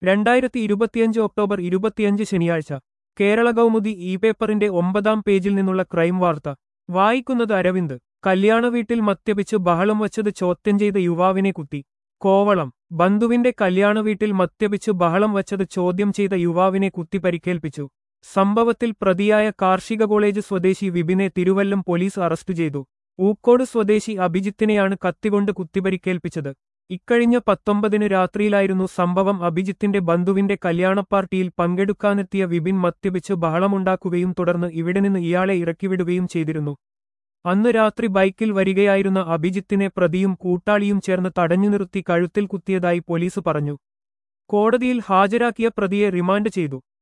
രണ്ടായിരത്തി ഇരുപത്തിയഞ്ച് ഒക്ടോബർ ഇരുപത്തിയഞ്ച് ശനിയാഴ്ച കേരള കൗമുദി ഇ പേപ്പറിന്റെ ഒമ്പതാം പേജിൽ നിന്നുള്ള ക്രൈം വാർത്ത വായിക്കുന്നത് അരവിന്ദ് കല്യാണ വീട്ടിൽ മദ്യപിച്ച് ബഹളം വച്ചത് ചോദ്യം ചെയ്ത യുവാവിനെ കുത്തി കോവളം ബന്ധുവിന്റെ കല്യാണ വീട്ടിൽ മദ്യപിച്ച് ബഹളം വച്ചത് ചോദ്യം ചെയ്ത യുവാവിനെ കുത്തി പരിക്കേൽപ്പിച്ചു സംഭവത്തിൽ പ്രതിയായ കാർഷിക കോളേജ് സ്വദേശി വിപിനെ തിരുവല്ലം പോലീസ് അറസ്റ്റ് ചെയ്തു ഊക്കോട് സ്വദേശി അഭിജിത്തിനെയാണ് കത്തികൊണ്ട് കുത്തിപരിക്കേൽപ്പിച്ചത് ഇക്കഴിഞ്ഞ പത്തൊമ്പതിന് രാത്രിയിലായിരുന്നു സംഭവം അഭിജിത്തിന്റെ ബന്ധുവിന്റെ കല്യാണ പാർട്ടിയിൽ പങ്കെടുക്കാനെത്തിയ വിപിൻ മദ്യപിച്ച് ബഹളമുണ്ടാക്കുകയും തുടർന്ന് ഇവിടെ നിന്ന് ഇയാളെ ഇറക്കിവിടുകയും ചെയ്തിരുന്നു അന്ന് രാത്രി ബൈക്കിൽ വരികയായിരുന്ന അഭിജിത്തിനെ പ്രതിയും കൂട്ടാളിയും ചേർന്ന് തടഞ്ഞു നിർത്തി കഴുത്തിൽ കുത്തിയതായി പോലീസ് പറഞ്ഞു കോടതിയിൽ ഹാജരാക്കിയ പ്രതിയെ റിമാൻഡ് ചെയ്തു